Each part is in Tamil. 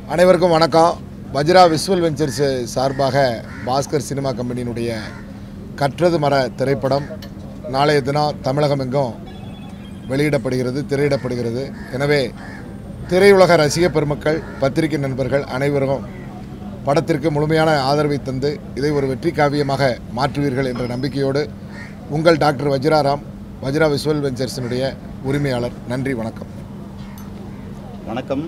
அனைவருக்கும் வணக்கம் வஜ்ரா விஸ்வல் வெஞ்சர்ஸ் சார்பாக பாஸ்கர் சினிமா கம்பெனியினுடைய கற்றது மர திரைப்படம் நாளைய தினம் தமிழகம் எங்கும் வெளியிடப்படுகிறது திரையிடப்படுகிறது எனவே திரையுலக ரசிக பெருமக்கள் பத்திரிகை நண்பர்கள் அனைவரும் படத்திற்கு முழுமையான ஆதரவை தந்து இதை ஒரு வெற்றி காவியமாக மாற்றுவீர்கள் என்ற நம்பிக்கையோடு உங்கள் டாக்டர் வஜ்ராராம் வஜ்ரா விஸ்வல் வெஞ்சர்ஸினுடைய உரிமையாளர் நன்றி வணக்கம் வணக்கம்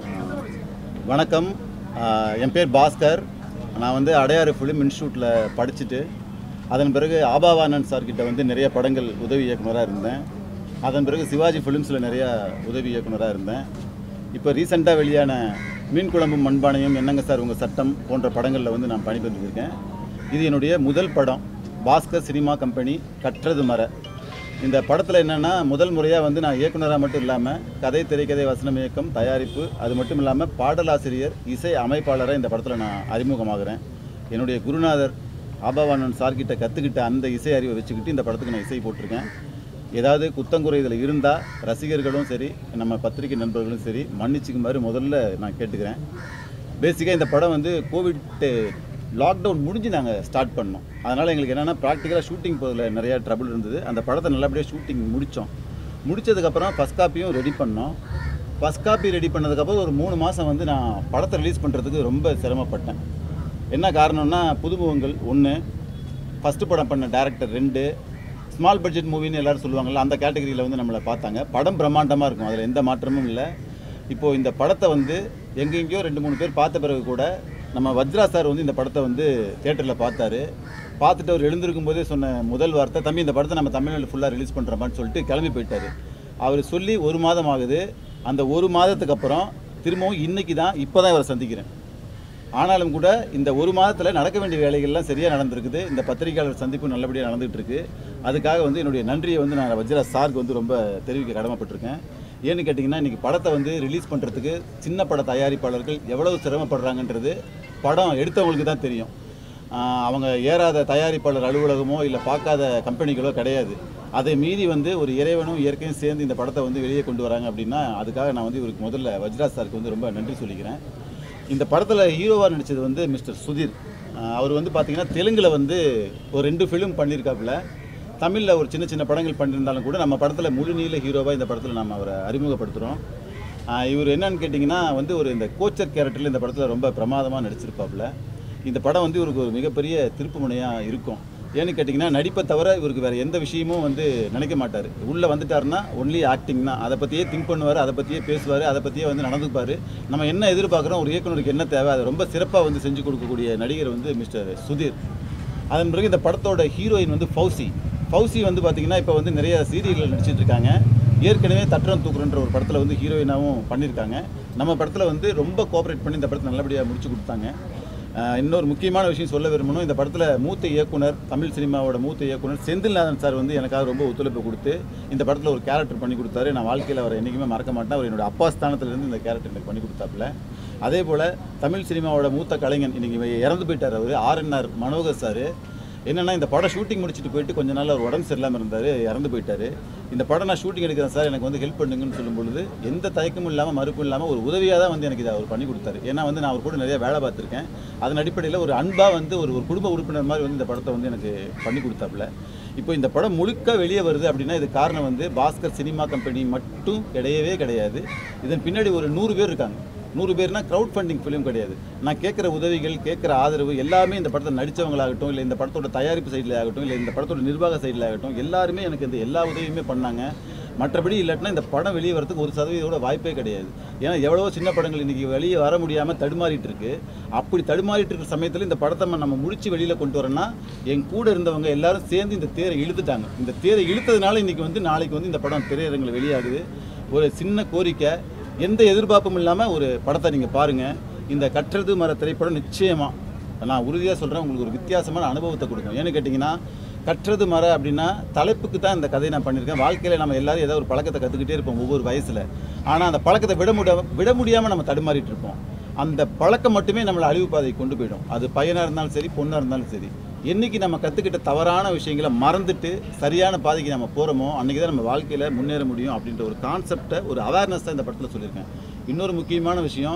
வணக்கம் ஆஹ் என் பேர் பாஸ்கர் நான் வந்து அடையாறு ஃபிலிம் இன்ஸ்டியூட்டில் படிச்சுட்டு அதன் பிறகு ஆபாவானந்த் சார்கிட்ட வந்து நிறைய படங்கள் உதவி இயக்குனராக இருந்தேன் அதன் பிறகு சிவாஜி ஃபிலிம்ஸில் நிறையா உதவி இயக்குனராக இருந்தேன் இப்போ ரீசெண்டாக வெளியான மீன் குழம்பும் மண்பானையும் என்னங்க சார் உங்கள் சட்டம் போன்ற படங்களில் வந்து நான் பணிபுரிஞ்சிருக்கேன் இது என்னுடைய முதல் படம் பாஸ்கர் சினிமா கம்பெனி கற்றது மர இந்த படத்தில் என்னென்னா முதல் முறையாக வந்து நான் இயக்குனராக மட்டும் இல்லாமல் கதை திரைக்கதை வசனம் இயக்கம் தயாரிப்பு அது மட்டும் இல்லாமல் பாடலாசிரியர் இசை அமைப்பாளராக இந்த படத்தில் நான் அறிமுகமாகிறேன் என்னுடைய குருநாதர் ஆபாவானன் சார்கிட்ட கற்றுக்கிட்ட அந்த இசை அறிவை வச்சுக்கிட்டு இந்த படத்துக்கு நான் இசை போட்டிருக்கேன் ஏதாவது குத்தங்குறை இதில் இருந்தால் ரசிகர்களும் சரி நம்ம பத்திரிகை நண்பர்களும் சரி மன்னிச்சுக்குமாறு முதல்ல நான் கேட்டுக்கிறேன் பேசிக்காக இந்த படம் வந்து கோவிட் லாக்டவுன் முடிஞ்சு நாங்கள் ஸ்டார்ட் பண்ணோம் அதனால் எங்களுக்கு என்னென்னா ப்ராக்டிக்கலாக ஷூட்டிங் போதில் நிறையா ட்ரபிள் இருந்தது அந்த படத்தை நல்லபடியாக ஷூட்டிங் முடித்தோம் முடிச்சதுக்கப்புறம் ஃபஸ்ட் காப்பியும் ரெடி பண்ணோம் ஃபஸ்ட் காப்பி ரெடி பண்ணதுக்கப்புறம் ஒரு மூணு மாதம் வந்து நான் படத்தை ரிலீஸ் பண்ணுறதுக்கு ரொம்ப சிரமப்பட்டேன் என்ன காரணம்னா புதுமுகங்கள் ஒன்று ஃபஸ்ட்டு படம் பண்ண டேரக்டர் ரெண்டு ஸ்மால் பட்ஜெட் மூவின்னு எல்லாரும் சொல்லுவாங்கல்ல அந்த கேட்டகரியில் வந்து நம்மளை பார்த்தாங்க படம் பிரம்மாண்டமாக இருக்கும் அதில் எந்த மாற்றமும் இல்லை இப்போது இந்த படத்தை வந்து எங்கெங்கேயோ ரெண்டு மூணு பேர் பார்த்த பிறகு கூட நம்ம வஜ்ரா சார் வந்து இந்த படத்தை வந்து தேட்டரில் பார்த்தாரு பார்த்துட்டு அவர் எழுந்திருக்கும் போதே சொன்ன முதல் வார்த்தை தம்பி இந்த படத்தை நம்ம தமிழ்நாடு ஃபுல்லாக ரிலீஸ் பண்ணுறோமான்னு சொல்லிட்டு கிளம்பி போயிட்டாரு அவர் சொல்லி ஒரு மாதம் ஆகுது அந்த ஒரு மாதத்துக்கு அப்புறம் திரும்பவும் இன்னைக்கு தான் இப்போ தான் இவரை சந்திக்கிறேன் ஆனாலும் கூட இந்த ஒரு மாதத்தில் நடக்க வேண்டிய வேலைகள்லாம் சரியாக நடந்திருக்குது இந்த பத்திரிகையாளர் சந்திப்பு நல்லபடியாக நடந்துகிட்டு இருக்கு அதுக்காக வந்து என்னுடைய நன்றியை வந்து நான் வஜ்ரா சாருக்கு வந்து ரொம்ப தெரிவிக்க கடமைப்பட்டிருக்கேன் ஏன்னு கேட்டிங்கன்னா இன்றைக்கி படத்தை வந்து ரிலீஸ் பண்ணுறதுக்கு சின்ன பட தயாரிப்பாளர்கள் எவ்வளவு சிரமப்படுறாங்கன்றது படம் எடுத்தவங்களுக்கு தான் தெரியும் ஆஹ் அவங்க ஏறாத தயாரிப்பாளர் அலுவலகமோ இல்லை பார்க்காத கம்பெனிகளோ கிடையாது அதை மீறி வந்து ஒரு இறைவனும் இயற்கையும் சேர்ந்து இந்த படத்தை வந்து வெளியே கொண்டு வராங்க அப்படின்னா அதுக்காக நான் வந்து இவருக்கு முதல்ல வஜ்ரா சாருக்கு வந்து ரொம்ப நன்றி சொல்லிக்கிறேன் இந்த படத்தில் ஹீரோவாக நடித்தது வந்து மிஸ்டர் சுதீர் ஆஹ் அவர் வந்து பார்த்தீங்கன்னா தெலுங்கில் வந்து ஒரு ரெண்டு ஃபிலிம் பண்ணியிருக்காப்புல தமிழில் ஒரு சின்ன சின்ன படங்கள் பண்ணியிருந்தாலும் கூட நம்ம படத்தில் முழு நீள ஹீரோவாக இந்த படத்தில் நம்ம அவரை அறிமுகப்படுத்துகிறோம் ஆஹ் இவர் என்னன்னு கேட்டிங்கன்னா வந்து ஒரு இந்த கோச்சர் கேரக்டரில் இந்த படத்தில் ரொம்ப பிரமாதமாக நடிச்சிருப்பாப்புல இந்த படம் வந்து இவருக்கு ஒரு மிகப்பெரிய திருப்புமுனையாக இருக்கும் ஏன்னு கேட்டிங்கன்னா நடிப்பை தவிர இவருக்கு வேறு எந்த விஷயமும் வந்து நினைக்க மாட்டார் உள்ளே வந்துட்டாருன்னா ஒன்லி ஆக்டிங் தான் அதை பற்றியே திங்க் பண்ணுவார் அதை பற்றியே பேசுவார் அதை பற்றியே வந்து நடந்துப்பார் நம்ம என்ன எதிர்பார்க்குறோம் ஒரு இயக்குனருக்கு என்ன தேவை அதை ரொம்ப சிறப்பாக வந்து செஞ்சு கொடுக்கக்கூடிய நடிகர் வந்து மிஸ்டர் சுதீர் அதன் பிறகு இந்த படத்தோட ஹீரோயின் வந்து ஃபௌசி ஃபௌசி வந்து பார்த்தீங்கன்னா இப்போ வந்து நிறைய சீரியலில் நடிச்சிட்டு இருக்காங்க ஏற்கனவே தட்டுறம் தூக்குறன்ற ஒரு படத்தில் வந்து ஹீரோயினாகவும் பண்ணியிருக்காங்க நம்ம படத்தில் வந்து ரொம்ப கோஆப்ரேட் பண்ணி இந்த படத்தை நல்லபடியாக முடிச்சு கொடுத்தாங்க ஆஹ் இன்னொரு முக்கியமான விஷயம் சொல்ல விரும்பணும் இந்த படத்தில் மூத்த இயக்குனர் தமிழ் சினிமாவோட மூத்த இயக்குனர் செந்தில்நாதன் சார் வந்து எனக்காக ரொம்ப ஒத்துழைப்பு கொடுத்து இந்த படத்தில் ஒரு கேரக்டர் பண்ணி கொடுத்தாரு நான் வாழ்க்கையில் அவரை என்றைக்குமே மறக்க மாட்டேன் அவர் என்னோட அப்பா ஸ்தானத்திலிருந்து இந்த கேரக்டர் எனக்கு பண்ணி கொடுத்தாப்புல அதே போல் தமிழ் சினிமாவோட மூத்த கலைஞன் இன்னைக்கு இறந்து போயிட்டார் அவர் ஆர்என்ஆர் மனோகர் சார் என்னன்னா இந்த படம் ஷூட்டிங் முடிச்சுட்டு போயிட்டு கொஞ்ச நாள் அவர் உடம்பு சரியில்லாமல் இருந்தார் இறந்து போயிட்டாரு இந்த படம் நான் ஷூட்டிங் எடுக்கிறேன் சார் எனக்கு வந்து ஹெல்ப் பண்ணுங்கன்னு சொல்லும் பொழுது எந்த தயக்கமும் இல்லாமல் மறுப்பும் இல்லாமல் ஒரு உதவியாக தான் வந்து எனக்கு இதை அவர் பண்ணி கொடுத்தாரு ஏன்னா வந்து நான் அவர் கூட நிறைய வேலை பார்த்துருக்கேன் அதன் அடிப்படையில் ஒரு அன்பாக வந்து ஒரு ஒரு குடும்ப உறுப்பினர் மாதிரி வந்து இந்த படத்தை வந்து எனக்கு பண்ணி கொடுத்தாப்புல இப்போ இந்த படம் முழுக்க வெளியே வருது அப்படின்னா இது காரணம் வந்து பாஸ்கர் சினிமா கம்பெனி மட்டும் கிடையவே கிடையாது இதன் பின்னாடி ஒரு நூறு பேர் இருக்காங்க நூறு பேர்னா க்ரௌட் ஃபண்டிங் ஃபிலிம் கிடையாது நான் கேட்குற உதவிகள் கேட்குற ஆதரவு எல்லாமே இந்த படத்தை நடித்தவங்களாகட்டும் இல்லை இந்த படத்தோட தயாரிப்பு சைடில் ஆகட்டும் இல்லை இந்த படத்தோட நிர்வாக சைடில் ஆகட்டும் எல்லாருமே எனக்கு இந்த எல்லா உதவியுமே பண்ணாங்க மற்றபடி இல்லாட்டினா இந்த படம் வெளியே வரதுக்கு ஒரு சதவீதோட வாய்ப்பே கிடையாது ஏன்னா எவ்வளவோ சின்ன படங்கள் இன்றைக்கி வெளியே வர முடியாமல் தடுமாறிட்டு இருக்கு அப்படி தடுமாறிட்டு இருக்கிற சமயத்தில் இந்த படத்தை நம்ம முடிச்சு வெளியில் கொண்டு வரோன்னா என் கூட இருந்தவங்க எல்லாரும் சேர்ந்து இந்த தேரை இழுத்துட்டாங்க இந்த தேரை இழுத்ததுனால இன்றைக்கி வந்து நாளைக்கு வந்து இந்த படம் திரையரங்கில் வெளியாகுது ஒரு சின்ன கோரிக்கை எந்த எதிர்பார்ப்பும் இல்லாமல் ஒரு படத்தை நீங்கள் பாருங்கள் இந்த கற்றது மர திரைப்படம் நிச்சயமாக நான் உறுதியாக சொல்கிறேன் உங்களுக்கு ஒரு வித்தியாசமான அனுபவத்தை கொடுக்கும் ஏன்னு கேட்டிங்கன்னா கற்றது மர அப்படின்னா தலைப்புக்கு தான் இந்த கதையை நான் பண்ணியிருக்கேன் வாழ்க்கையில் நம்ம எல்லாரும் ஏதோ ஒரு பழக்கத்தை கற்றுக்கிட்டே இருப்போம் ஒவ்வொரு வயசில் ஆனால் அந்த பழக்கத்தை விட முடிய விட முடியாமல் நம்ம தடுமாறிட்டு இருப்போம் அந்த பழக்கம் மட்டுமே நம்மளை அழிவு பாதையை கொண்டு போயிடும் அது பையனாக இருந்தாலும் சரி பொண்ணாக இருந்தாலும் சரி என்னைக்கு நம்ம கற்றுக்கிட்ட தவறான விஷயங்களை மறந்துட்டு சரியான பாதைக்கு நம்ம போகிறோமோ அன்றைக்கி தான் நம்ம வாழ்க்கையில் முன்னேற முடியும் அப்படின்ற ஒரு கான்செப்டை ஒரு அவேர்னஸ் தான் இந்த படத்தில் சொல்லியிருக்கேன் இன்னொரு முக்கியமான விஷயம்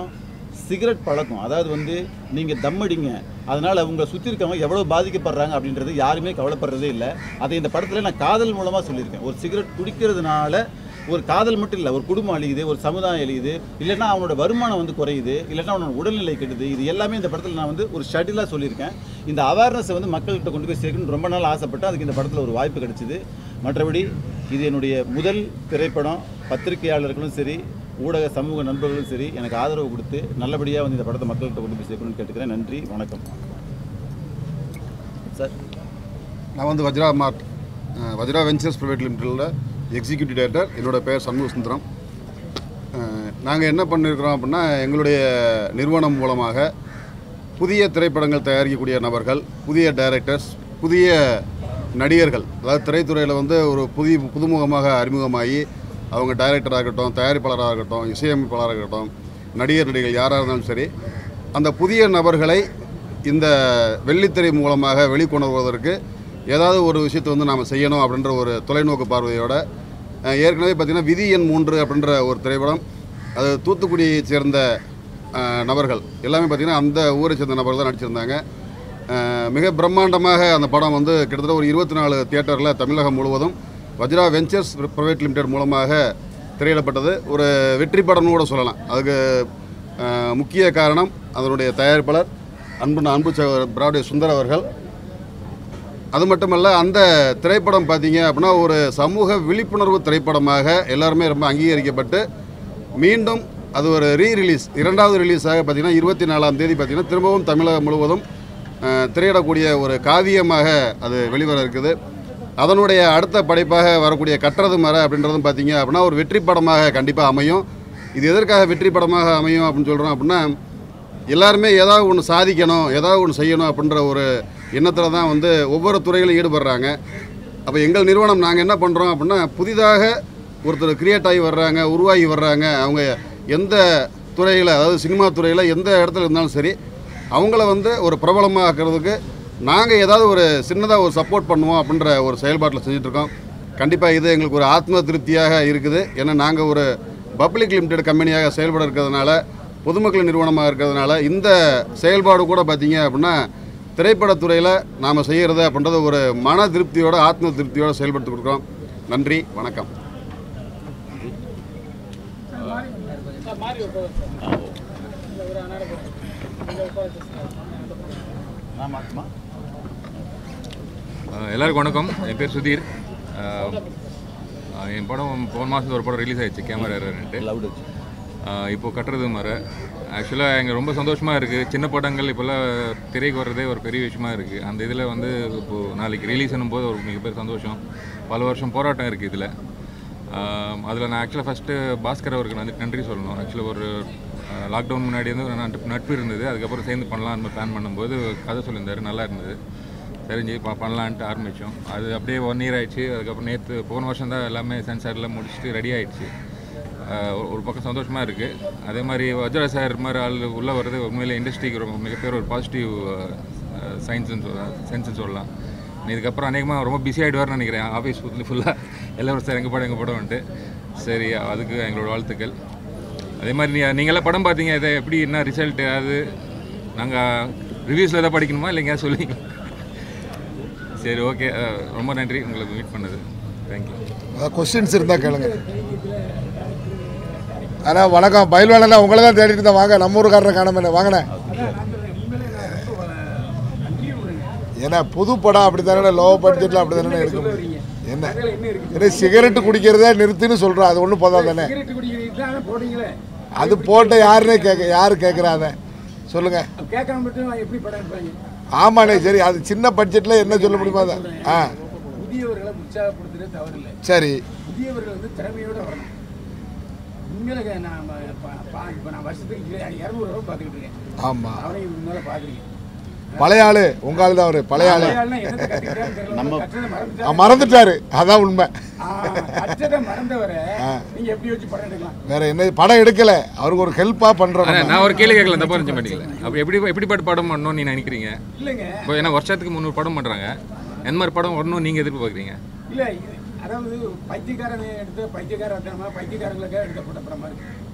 சிகரெட் பழக்கம் அதாவது வந்து நீங்கள் தம் அடிங்க அதனால் உங்களை சுற்றி இருக்கவங்க எவ்வளோ பாதிக்கப்படுறாங்க அப்படின்றது யாருமே கவலைப்படுறதே இல்லை அதை இந்த படத்தில் நான் காதல் மூலமாக சொல்லியிருக்கேன் ஒரு சிகரெட் குடிக்கிறதுனால ஒரு காதல் மட்டும் இல்லை ஒரு குடும்பம் அழியுது ஒரு சமுதாயம் அழியுது இல்லைன்னா அவனோட வருமானம் வந்து குறையுது இல்லைன்னா அவனோட உடல்நிலை கெடுது இது எல்லாமே இந்த படத்தில் நான் வந்து ஒரு ஷட்டிலாக சொல்லியிருக்கேன் இந்த அவேர்னஸை வந்து மக்கள்கிட்ட கொண்டு போய் சேர்க்கணும்னு ரொம்ப நாள் ஆசைப்பட்டு அதுக்கு இந்த படத்தில் ஒரு வாய்ப்பு கிடைச்சிது மற்றபடி இது என்னுடைய முதல் திரைப்படம் பத்திரிகையாளர்களும் சரி ஊடக சமூக நண்பர்களும் சரி எனக்கு ஆதரவு கொடுத்து நல்லபடியாக வந்து இந்த படத்தை மக்கள்கிட்ட கொண்டு போய் சேர்க்கணும்னு கேட்டுக்கிறேன் நன்றி வணக்கம் சார் நான் வந்து Vajra mart ah, Vajra ventures private லிமிட்டடில் எக்ஸிக்யூட்டிவ் டைரக்டர் என்னோட பேர் சண்முக சுந்தரம் நாங்கள் என்ன பண்ணியிருக்கிறோம் அப்படின்னா எங்களுடைய நிறுவனம் மூலமாக புதிய திரைப்படங்கள் தயாரிக்கக்கூடிய நபர்கள் புதிய டைரக்டர்ஸ் புதிய நடிகர்கள் அதாவது திரைத்துறையில் வந்து ஒரு புதிய புதுமுகமாக அறிமுகமாகி அவங்க டைரக்டராக இருக்கட்டும் தயாரிப்பாளராக இருக்கட்டும் இசையமைப்பாளராக இருக்கட்டும் நடிகர் நடிகைகள் யாராக இருந்தாலும் சரி அந்த புதிய நபர்களை இந்த வெள்ளித்திரை மூலமாக வெளிக்கொணர்வதற்கு ஏதாவது ஒரு விஷயத்தை வந்து நாம் செய்யணும் அப்படின்ற ஒரு தொலைநோக்கு பார்வையோட அஹ், ஏற்கனவே பார்த்திங்கன்னா விதி எண் மூன்று அப்படின்ற ஒரு திரைப்படம் அது தூத்துக்குடியைச் சேர்ந்த அஹ், நபர்கள் எல்லாமே பார்த்திங்கன்னா அந்த ஊரை சேர்ந்த நபர்கள் தான் நடிச்சிருந்தாங்க அஹ், மிக பிரம்மாண்டமாக அந்த படம் வந்து கிட்டத்தட்ட ஒரு இருபத்தி நாலு தியேட்டரில் தமிழகம் முழுவதும் வஜ்ரா வெஞ்சர்ஸ் ப்ரைவேட் லிமிடெட் மூலமாக திரையிடப்பட்டது ஒரு வெற்றி படம்னு கூட சொல்லலாம் அதுக்கு அஹ், முக்கிய காரணம் அதனுடைய தயாரிப்பாளர் அன்பு அன்பு சகோதரர் பிராடே சுந்தர் அவர்கள் அது மட்டுமல்ல அந்த திரைப்படம் பார்த்தீங்க அப்படின்னா ஒரு சமூக விழிப்புணர்வு திரைப்படமாக எல்லாருமே ரொம்ப அங்கீகரிக்கப்பட்டு மீண்டும் அது ஒரு ரீ ரிலீஸ் இரண்டாவது ரிலீஸாக பார்த்தீங்கன்னா இருபத்தி நாலாம் தேதி பார்த்தீங்கன்னா திரும்பவும் தமிழகம் முழுவதும் அஹ், திரையிடக்கூடிய ஒரு காவியமாக அது வெளிவர இருக்குது அதனுடைய அடுத்த படைப்பாக வரக்கூடிய கட்டுறது மர அப்படின்றதும் பார்த்தீங்க அப்படின்னா ஒரு வெற்றி படமாக கண்டிப்பாக அமையும் இது எதற்காக வெற்றி படமாக அமையும் அப்படின்னு சொல்கிறோம் அப்படின்னா எல்லாருமே ஏதாவது ஒன்று சாதிக்கணும் ஏதாவது ஒன்று செய்யணும் அப்படின்ற ஒரு எண்ணத்தில் தான் வந்து ஒவ்வொரு துறையிலும் ஈடுபடுறாங்க அப்போ எங்கள் நிறுவனம் நாங்கள் என்ன பண்ணுறோம் அப்படின்னா புதிதாக ஒருத்தர் கிரியேட் ஆகி வர்றாங்க உருவாகி வர்றாங்க அவங்க எந்த துறையில் அதாவது சினிமா துறையில் எந்த இடத்துல இருந்தாலும் சரி அவங்கள வந்து ஒரு பிரபலமாக ஆக்கிறதுக்கு நாங்கள் ஏதாவது ஒரு சின்னதாக ஒரு சப்போர்ட் பண்ணுவோம் அப்படின்ற ஒரு செயல்பாட்டில் செஞ்சிட்ருக்கோம் கண்டிப்பாக இது எங்களுக்கு ஒரு ஆத்ம திருப்தியாக இருக்குது ஏன்னா நாங்கள் ஒரு பப்ளிக் லிமிடெட் கம்பெனியாக செயல்பட இருக்கிறதுனால பொதுமக்கள் நிறுவனமாக இருக்கிறதுனால இந்த செயல்பாடு கூட பார்த்தீங்க அப்படின்னா திரைப்படத்துறையில் நாம் செய்கிறது அப்படின்றது ஒரு மன திருப்தியோட ஆத்ம திருப்தியோட செயல்படுத்தி கொடுக்குறோம் நன்றி வணக்கம் நான் மாற்றுமா அஹ் எல்லாருக்கும் வணக்கம் என் பேர் சுதீர் அஹ் அஹ் என் படம் போன மாதத்துல ஒரு படம் ரிலீஸ் ஆயிடுச்சு கேமரா எரர்ன்ட்டு லவுட் வச்சு இப்போது கட்டுறது மர ஆக்சுவலாக எங்கள் ரொம்ப சந்தோஷமாக இருக்குது சின்ன படங்கள் இப்போல்லாம் திரைக்கு வர்றதே ஒரு பெரிய விஷயமா இருக்குது அந்த இதில் வந்து இப்போது நாளைக்கு ரிலீஸ் போது ஒரு மிகப்பெரிய சந்தோஷம் பல வருஷம் போராட்டம் இருக்குது இதில் அதில் நான் ஆக்சுவலாக ஃபஸ்ட்டு பாஸ்கர் அவருக்கு நான் வந்து நன்றி சொல்லணும் ஆக்சுவலாக ஒரு லாக்டவுன் முன்னாடி வந்து ஒரு நட்பு நட்பு இருந்தது அதுக்கப்புறம் சேர்ந்து பண்ணலாம்னு பிளான் பண்ணும்போது கதை சொல்லியிருந்தாரு நல்லா இருந்தது தெரிஞ்சு ப பண்ணலான்ட்டு ஆரம்பித்தோம் அது அப்படியே ஒன் இயர் ஆயிடுச்சு அதுக்கப்புறம் நேற்று போன வருஷம் தான் எல்லாமே சென்சாரில் முடிச்சுட்டு ரெடி ஆயிடுச்சு ஆஹ் ஒரு- ஒரு பக்கம் சந்தோஷமாக இருக்குது அதே மாதிரி வஜ்ரா சார் மாதிரி ஆள் உள்ளே வர்றது உண்மையிலே இண்டஸ்ட்ரிக்கு ரொம்ப மிகப்பெரிய ஒரு பாசிட்டிவ் சயின்ஸ்னு சொல்லலாம் சென்ஸ்னு சொல்லலாம் இதுக்கப்புறம் அநேகமாக ரொம்ப பிஸி ஆகிடுவார்னு நினைக்கிறேன் ஆஃபீஸ் ஃபுல்லு ஃபுல்லாக எல்லாரும் சார் எங்கள் படம் எங்கள் படம் வந்துட்டு சரி அதுக்கு எங்களோட வாழ்த்துக்கள் அதே மாதிரி நீ நீங்களாம் படம் பார்த்தீங்க இதை எப்படி என்ன ரிசல்ட் அது நாங்கள் ரிவ்யூஸில் எதாவது படிக்கணுமா இல்லை எங்கேயாவது சொல்லுவீங்க சரி ஓகே ரொம்ப நன்றி உங்களுக்கு மீட் பண்ணது தேங்க்யூ கொஸ்டின்ஸ் இருந்தால் கேளுங்க அண்ணா வணக்கம் பயில்வாளண்ணா உங்களை தான் தேடிட்டு இருந்தேன் வாங்க நம்ம ஊருக்காரரை காணாம வாங்கண்ணே ஏன்னா புது படம் அப்படி தானே லோ பட்ஜெட்டில் அப்படி தானே எடுக்க முடியும் என்ன ஏன்னா சிகரெட்டு குடிக்கிறதே நிறுத்துன்னு சொல்கிறோம் அது ஒன்றும் போதா தானே சிகரெட் குடிக்கிறதுக்கு தான் போடுறீங்களே அது போட்ட யாருன்னே கேட்க யார் கேட்குறா அதை சொல்லுங்கள் கேட்காம மட்டும் எப்படி படம் எடுப்பாங்க ஆமாண்ணே சரி அது சின்ன பட்ஜெட்டில் என்ன சொல்ல முடியுமா அதை ஆ புதியவர்களை உற்சாகப்படுத்துறது தவறில்லை சரி புதியவர்கள் வந்து திறமையோட வரணும் உண்மையில நான் இப்போ நான் வருஷத்துக்கு இரநூறுவா பார்த்துக்கிட்டு இருக்கேன் ஆமாம் அவரையும் இவங்க மேலே பார்க்குறீங்க பழைய ஆளு உங்க ஆளு தான் அவரு பழைய ஆளு நம்ம- ஆ, மறந்துட்டாரு அதான் உண்மை கற்றதை மறந்தவரை நீங்க எப்படி வச்சு படம் எடுக்கலாம் வேற என்ன படம் எடுக்கல அவருக்கு ஒரு ஹெல்ப்பா பண்றோம் அண்ணா, நம்ம. நான் ஒரு கேள்வி கேட்கல தப்பா நினச்ச மாட்டீங்களா அப்போ எப்படி எப்படிப்பட்ட படம் பண்ணணும்னு நீ நினைக்கிறீங்க இல்லைங்க இப்போ ஏன்னா வருஷத்துக்கு முந்நூறு படம் பண்ணுறாங்க எந்த மாதிரி படம் வரணும் நீங்கள் எதிர்பார்க்குறீங்க இல்ல இது அதாவது பைத்தியக்காரன் எடுத்த பைத்தியக்கார ரத்தனமா பைத்தியக்காரங்களுக்காக எடுக்கப்பட்ட படமா இருக்கு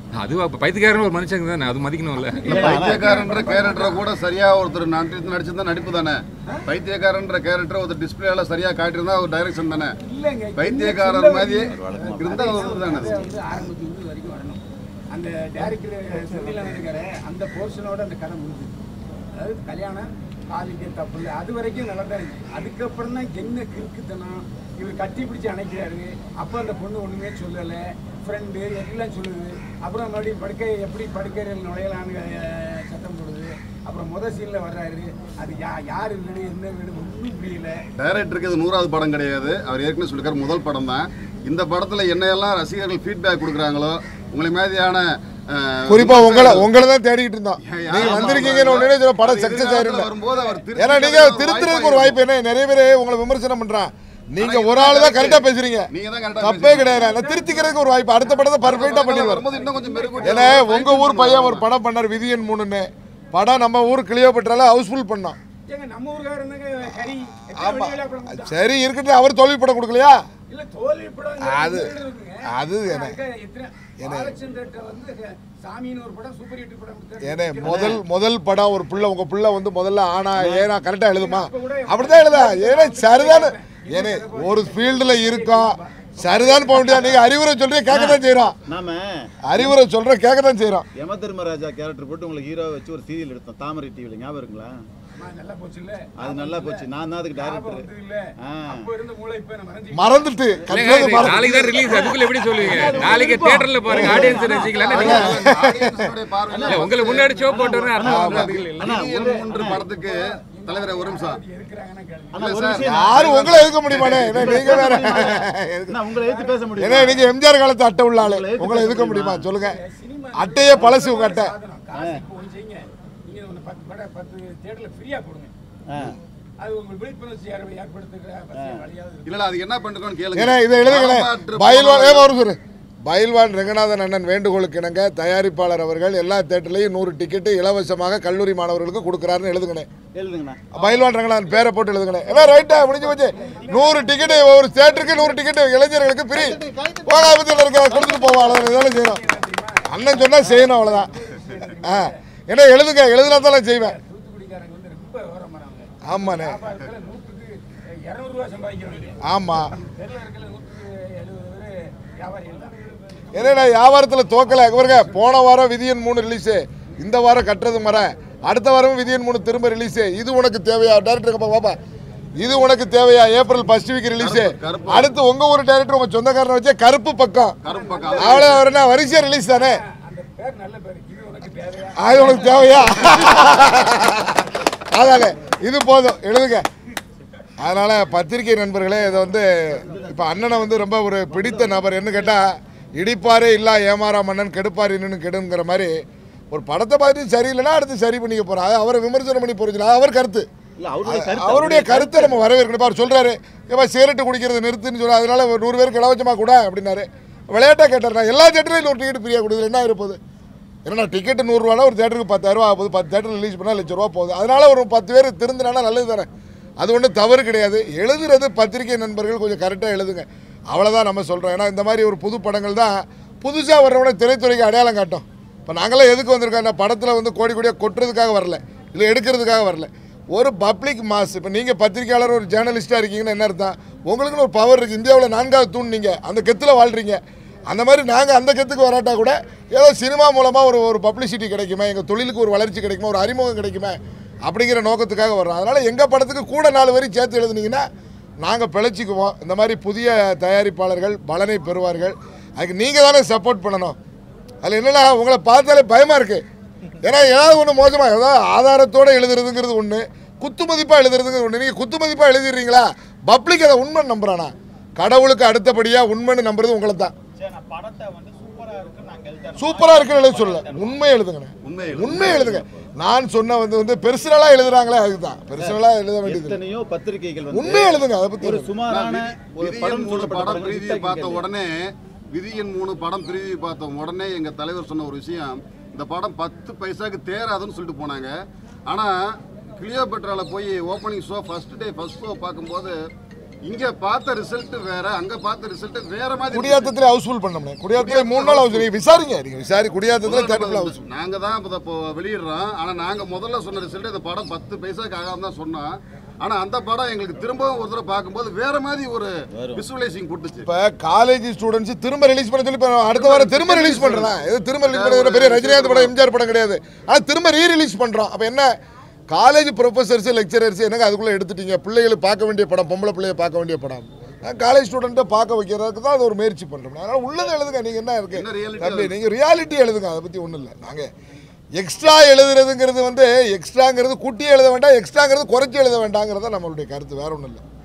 அது அப்ப பைத்தியக்காரன் ஒரு மனுஷங்க தானே அது மதிக்கணும்ல இல்ல, பைத்தியக்காரன்ற கேரக்டரை கூட சரியா ஒருத்தர் நடிச்சு நடிச்சிருந்தா நடிப்பு தானே பைத்தியக்காரன்ற கேரக்டர் ஒருத்தர் டிஸ்பிளேல சரியா காட்டியிருந்தா ஒரு டைரக்ஷன் தானே இல்லைங்க பைத்தியக்காரர் மாதிரி இருந்தா அது ஒரு தானே அது. வந்து ஆரம்பத்து இருந்து வரைக்கும் வரணும் அந்த டேரக்டர் செந்திலன் இருக்காரு அந்த போர்ஷனோட அந்த கதை முடிஞ்சு அதாவது கல்யாணம் காலிக்கு தப்பு இல்லை அது வரைக்கும் நல்லா தான் இருந்துச்சு அதுக்கப்புறம் தான் என்ன கிறுக்குத்தனம் இவர் கட்டி பிடிச்சி அணைக்கிறாரு அப்போ அந்த பொண்ணு ஒன்றுமே சொல்லலை ஃப்ரெண்டு எல்லாம் சொல்லுது அப்புறம் மறுபடியும் படுக்கை எப்படி படுக்கையில் நுழையலான்னு அஹ், சத்தம் போடுது அப்புறம் முத சீனில் வர்றாரு அது யா யார் வீடு என்ன வீடு ஒன்றும் புரியல டைரக்டருக்கு இது நூறாவது படம் கிடையாது அவர் ஏற்கனவே சொல்லிருக்காரு முதல் படம் தான் இந்த படத்துல என்னையெல்லாம் ரசிகர்கள் ஃபீட்பேக் கொடுக்குறாங்களோ உங்களை மாதிரியான அஹ், குறிப்பா உங்களை உங்களை தான் தேடிக்கிட்டு இருந்தோம் யா- நீங்க ஆமா, வந்திருக்கீங்கன்னு ஆமா. உடனே சொல்ல படம் அது சக்சஸ் எதிர்காலத்துல ஆயிரும் வரும்போது அவர் திருத்தி ஏன்னா நீங்க சொல்றதுக்கு திருத்துறதுக்கு ஒரு வாய்ப்பு வாய்ப்பு என்ன நிறைய பேர் உங்களை விமர்சனம் பண்றான் நீங்க ஆனா ஒரு இது ஆளு தான் correct. கரெக்டா பேசுறீங்க நீங்க தான் correct ஆ தப்பே பேசுறீங்க. கிடையாது நான் திருத்திக்கிறதுக்கு ஒரு வாய்ப்பு அடுத்த படத்தை பர்ஃபெக்டா பண்ணிடுவார் வரும்போது இன்னும் கொஞ்சம் மெருகூட்டி ஏன்னா அவர் உங்க ஊர் பையன் ஒரு படம் பண்ணார் விதியன் மூணுன்னு படம் நம்ம ஊர் கிளியோபெட்ரால ஹவுஸ்ஃபுல் பண்ணோம் ஏங்க நம்ம ஊருக்காரங்க கறி எத்தனை ஆமா வெளி விழா படம் கொடுத்தா? சரி இருக்கட்டும் அவர் தோல்வி படம் கொடுக்கலையா இல்ல தோல்வி படம் அது- இருக்குங்க. அது ஆனா, என்ன? அங்க எத்தனை- பாலச்சந்திரன்ட்ட வந்து சாமின்னு ஒரு படம் சூப்பர் ஹிட் படம் கொடுத்தாரு. ஏன்னா முதல் முதல் படம் ஒரு புள்ள உங்க புள்ள வந்து முதல்ல ஆனா ஏனா கரெக்டா எழுதுமா அப்படிதான் எழுதா ஏன்னா சரிதானே ஏன்னா ஒரு ஃபீல்டுல இருக்கோம் சரிதான் போக முடியாது நீங்க அறிவுரை சொல்றீங்க கேட்க தான் செய்யறோம் நாம அறிவுரை சொல்ற கேட்க தான் செய்யறோம் யம தர்மராஜா கேரக்டர் போட்டு உங்களுக்கு ஹீரோ வச்சு ஒரு சீரியல் எடுத்தோம் தாமரை டிவியில் ஞாபகம் இருக்குங்களா அம்மா, நல்லா போச்சு இல்ல அது நல்லா போச்சு நான் தான் அதுக்கு ஞாபகம் டேரக்டர் வந்தது இல்ல ஆ. அப்ப இருந்த மூளை இப்ப நம்ம மறைஞ்சு மறந்துட்டு இல்லைங்க, கட்டுறது இது மறந்து நாளைக்கு தான் ரிலீஸ் அதுக்குள்ள எப்படி சொல்லுவீங்க நாளைக்கு தியேட்டர்ல பாருங்க ஆடியன்ஸ் ரசிக்கலாம் ஆடியன்ஸோட பார்வையில உங்களுக்கு முன்னாடி ஷோ போட்டோன்னு அர்த்தம் வந்து அதுக்கு இல்லை அண்ணா, விதியன் மூன்று படத்துக்கு தலைவரே ஒரு நிமிஷம் இருக்கிறாங்கன்னு கேளுங்க அண்ணா, ஒரு சார், விஷயம் யாரும் உங்களை எதுக்க முடியுமாண்ணே என்ன நீங்க வேற அண்ணா, உங்களை எடுத்து பேச முடியும் ஏன்னா நீங்க எம்ஜிஆர் காலத்து அட்டை உள்ள ஆளு உங்களை எதுக்க முடியுமா சொல்லுங்க அட்டையே பழசு உங்க அட்டை சாதனம் காசு இப்போ ஒன்று செய்யுங்க நீங்க ஒன்று பத்து படம் பத்து தேட்டரில் ஃப்ரீயா கொடுங்க அது உங்களுக்கு விழிப்புணர்ச்சி ஏற்ப- ஏற்படுத்துகிற அவசியம் வழியாவது இருக்கு. இல்ல அது என்ன பண்ணிருக்கோம்னு கேளுங்க ஏன்னா இதை எழுதுங்களேன் பாராட்டு பயில்வான் ஏ ஒரு சொல்லு பயில்வான் ரெங்கநாதன் அண்ணன் வேண்டுகோளுக்கு இணங்க தயாரிப்பாளர் அவர்கள் எல்லா தேட்டர்லையும் நூறு டிக்கெட்டு இலவசமாக கல்லூரி மாணவர்களுக்கு கொடுக்குறாருன்னு எழுதுங்கண்ணே எழுதுங்கண்ணா பயில்வான் ரங்கநாதன் பேரை போட்டு எழுதுங்கண்ணே எல்லாம் ரைட்டா முடிஞ்சு போச்சு நூறு டிக்கெட்டு ஒரு தேட்டருக்கு நூறு டிக்கெட்டு இளைஞர்களுக்கு ஃப்ரீ போகாபத்தில் இருக்க கொடுத்துட்டு போவோம் அவ்வளோதான் இதெல்லாம் செய்யணும் அண்ணன் சொன்னால் செய்யணும் அவ்வளோதான் ஆ ஏன்னா எழுதுங்க எழுதுனா தான் நான் செய்வேன் தூத்துக்குடிக்காரங்க வந்து ரொம்ப விவரம் பண்ணாங்க ஆமாண்ணே வியாபாரத்தில் நூற்றுக்கு இரநூறுவா சம்பாதிக்கிறவங்க ஆமாம் தெருவில் இருக்கிற நூற்றுக்கு எழுபது பேர் வியாபாரிகள் தான் என்னடா வியாபாரத்தில் தோக்கலை பாருங்க போன வாரம் விதியன் மூணு ரிலீஸு இந்த வாரம் கட்டுறது மர அடுத்த வாரம் விதியன் மூணு திரும்ப ரிலீஸு இது உனக்கு தேவையா டேரக்டர் பாப்பா இது உனக்கு தேவையா ஏப்ரல் ஃபர்ஸ்ட் வீக் ரிலீஸு கருப்பு. அடுத்து உங்க ஊர் டேரக்டர் உங்க சொந்தக்காரனை வச்சே கருப்பு பக்கம் கருப்பு பக்கம் அவ்வளோ வரனா வரிசையா ரிலீஸ் தானே அந்த பேர் நல்ல பேர் இது உனக்கு தேவையா அது உனக்கு தேவையா அதானே இது போதும் எழுதுங்க அதனால பத்திரிகை நண்பர்களே இதை வந்து இப்போ அண்ணனை வந்து ரொம்ப ஒரு பிடித்த நபர் என்ன கேட்டால் இடிப்பாரே இல்லா ஏமாறா மன்னன் கெடுப்பார் இன்னும் கெடுங்கிற மாதிரி ஒரு படத்தை பார்த்து சரியில்லைன்னா அடுத்து சரி பண்ணிக்க போகிறோம் அது அவரை விமர்சனம் பண்ணி போகிறது அவர் கருத்து இல்ல அவருடைய கருத்து அவருடைய கருத்தை நம்ம வரவேற்கணும் இப்ப அவர் சொல்றாரு ஏப்பா சிகரெட்டு குடிக்கிறது நிறுத்துன்னு சொல்ல அதனால ஒரு நூறு பேருக்கு இலவசமா கூட அப்படின்னாரு விளையாட்டா கேட்டார் நான் எல்லா தேட்டர்லையும் ஒரு டிக்கெட் ஃப்ரீயாக கொடுக்குது என்ன இருப்போது ஏன்னா டிக்கெட்டு நூறுரூவானா ஒரு தேட்டருக்கு பத்தாயிரம் ரூபா ஆகுது பத்து தேட்டர் ரிலீஸ் பண்ணால் லட்ச ரூபா போகுது அதனால ஒரு பத்து பேர் திருந்தினா நல்லது தானே அது ஒன்றும் தவறு கிடையாது எழுதுறது பத்திரிகை நண்பர்கள் கொஞ்சம் கரெக்டாக எழுதுங்க அவ்வளோதான் நம்ம சொல்கிறோம் ஏன்னா இந்த மாதிரி ஒரு புது படங்கள் தான் புதுசாக வர்றவன திரைத்துறைக்கு அடையாளம் காட்டும் இப்போ நாங்களாம் எதுக்கு வந்திருக்கோம் இந்த படத்தில் வந்து கோடி கோடியாக கொட்டுறதுக்காக வரல இல்லை எடுக்கிறதுக்காக வரல ஒரு பப்ளிக் மாஸ் இப்போ நீங்கள் பத்திரிக்கையாளர் ஒரு ஜேர்னலிஸ்ட்டாக இருக்கீங்கன்னு என்ன அர்த்தம் உங்களுக்குன்னு ஒரு பவர் இருக்குது இந்தியாவில் நான்காவது தூண் நீங்கள் அந்த கெத்தில் வாழ்கிறீங்க அந்த மாதிரி நாங்கள் அந்த கெத்துக்கு வராட்டா கூட ஏதோ சினிமா மூலமாக ஒரு ஒரு பப்ளிசிட்டி கிடைக்குமே எங்கள் தொழிலுக்கு ஒரு வளர்ச்சி கிடைக்குமா ஒரு அறிமுகம் கிடைக்குமே அப்படிங்கிற நோக்கத்துக்காக வர்றோம் அதனால் எங்கள் படத்துக்கு கூட நாலு வரி சேர்த்து எழுதுனீங்கன்னா நாங்கள் பிழைச்சிக்குவோம் இந்த மாதிரி புதிய தயாரிப்பாளர்கள் பலனை பெறுவார்கள் அதுக்கு நீங்கள் தானே சப்போர்ட் பண்ணணும் அதில் என்னன்னா உங்களை பார்த்தாலே பயமாக இருக்குது ஏன்னா ஏதாவது ஒன்று மோசமாக ஏதாவது ஆதாரத்தோடு எழுதுறதுங்கிறது ஒன்று குத்து மதிப்பாக எழுதுறதுங்கிறது ஒன்று நீங்கள் குத்து மதிப்பாக எழுதிடுறீங்களா பப்ளிக் அதை உண்மை நம்புறானா கடவுளுக்கு அடுத்தபடியாக உண்மைன்னு நம்புறது உங்களை தான் சூப்பராக இருக்குன்னு எழுத சொல்லல உண்மை எழுதுங்கண்ணே உண்மை உண்மை எழுதுங்க நான் சொன்ன வந்து வந்து பெர்சனலாக எழுதுறாங்களே அதுதான் பெர்சனலாக எழுத வேண்டியது எத்தனையோ பத்திரிகைகள் வந்து உண்மை எழுதுங்க அதை பற்றி ஒரு சுமாரான ஒரு விதியன் படம் மூணு சொல்லப்பட்ட படம் படங்கள் பிரிவியூ hit பார்த்த ஆகிக்கிறது. உடனே விதியன் மூணு படம் பிரிவியூ பார்த்த உடனே எங்க தலைவர் சொன்ன ஒரு விஷயம் இந்த படம் பத்து பைசாக்கு தேராதுன்னு சொல்லிட்டு போனாங்க ஆனா கிளியோபெட்ரால போய் opening show first day first show பார்க்கும்போது இங்க பார்த்த ரிசல்ட் வேற அங்க பார்த்த ரிசல்ட் வேற மாதிரி குடியாத்தத்தில் ஹவுஸ்ஃபுல் பண்ணோம்னே குடியாத்தத்தில் மூணு நாள் ஹவுஸ் நீங்கள் விசாரிங்க நீங்கள் விசாரி குடியாத்தத்தில் தேட்டரில் ஹவுஸ் நாங்க தான் இப்போ இப்போ வெளியிடுறோம் ஆனா நாங்க முதல்ல சொன்ன ரிசல்ட் இந்த படம் பத்து பைசாக்கு ஆகாம தான் சொன்னோம் ஆனா அந்த படம் எங்களுக்கு திரும்பவும் ஒரு தடவை பார்க்கும்போது வேற மாதிரி ஒரு விசுவலைசிங் கொடுத்துச்சு இப்போ காலேஜ் ஸ்டூடெண்ட்ஸ் திரும்ப ரிலீஸ் பண்ண சொல்லி இப்போ அடுத்த வாரம் திரும்ப ரிலீஸ் பண்ணுறேன் இது திரும்ப ரிலீஸ் பண்ணுறது பெரிய ரஜினிகாந்த் படம் எம்ஜிஆர் படம் கிடையாது ஆனால் திரும்ப ரீ ரிலீஸ் பண்ணுறோம் அப்போ என்ன காலேஜ் ப்ரொஃபஸர்ஸ் லெக்சரர்ஸ் என்னங்க அதுக்குள்ளே எடுத்துட்டீங்க பிள்ளைகளை பார்க்க வேண்டிய படம் பொம்பளை பிள்ளைய பார்க்க வேண்டிய படம் காலேஜ் ஸ்டூடெண்ட்டை பார்க்க வைக்கிறதுக்கு தான் அது ஒரு முயற்சி பண்ணுறோம் அதனால் உள்ளதை எழுதுங்க நீங்கள் என்ன இருக்கு என்ன reality தம்பி நீங்கள் ரியாலிட்டி எழுதுங்க அதை பற்றி ஒன்றும் இல்லை நாங்கள் எக்ஸ்ட்ரா எழுதுறதுங்கிறது வந்து எக்ஸ்ட்ராங்கிறது கூட்டி எழுத வேண்டாம் எக்ஸ்ட்ராங்கிறது குறைச்சி எழுத வேண்டாங்கிறத நம்மளுடைய கருத்து வேற ஒன்றும் இல்லை